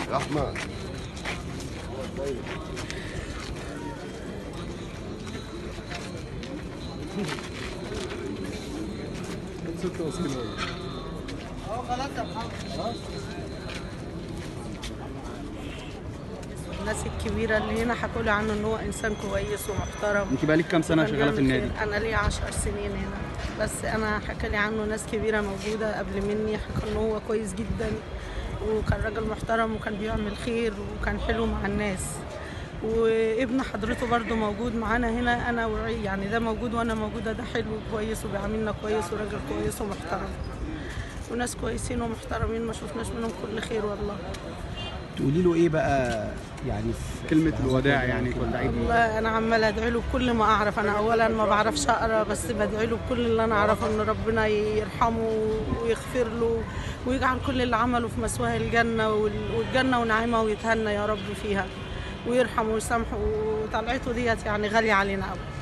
يا احمد ست اسكندريه الناس الكبيرة اللي هنا حكوا لي عنه ان هو انسان كويس ومحترم انت بقالك كام سنه وكان شغاله في بيعمل النادي خير. انا لي 10 سنين هنا بس انا حكى لي عنه ناس كبيرة موجودة قبل مني حكوا ان هو كويس جدا وكان راجل محترم وكان بيعمل خير وكان حلو مع الناس وابن حضرته برضو موجود معانا هنا انا وعي يعني ده موجود وانا موجوده ده حلو وكويس وبيعاملنا كويس وراجل كويس ومحترم وناس كويسين ومحترمين ما شفناش منهم كل خير والله تقولي له ايه بقى يعني في كلمه في الوداع هذا يعني الموقف؟ تودعي بيه والله انا عماله ادعي له بكل ما اعرف انا اولا ما بعرفش اقرا بس بدعي له بكل اللي انا اعرفه ان ربنا يرحمه ويغفر له ويجعل كل اللي عمله في مسواه الجنه وال- والجنه ونعيمه ويتهنى يا رب فيها ويرحمه ويسامحه وطلعته ديت يعني غاليه علينا قوي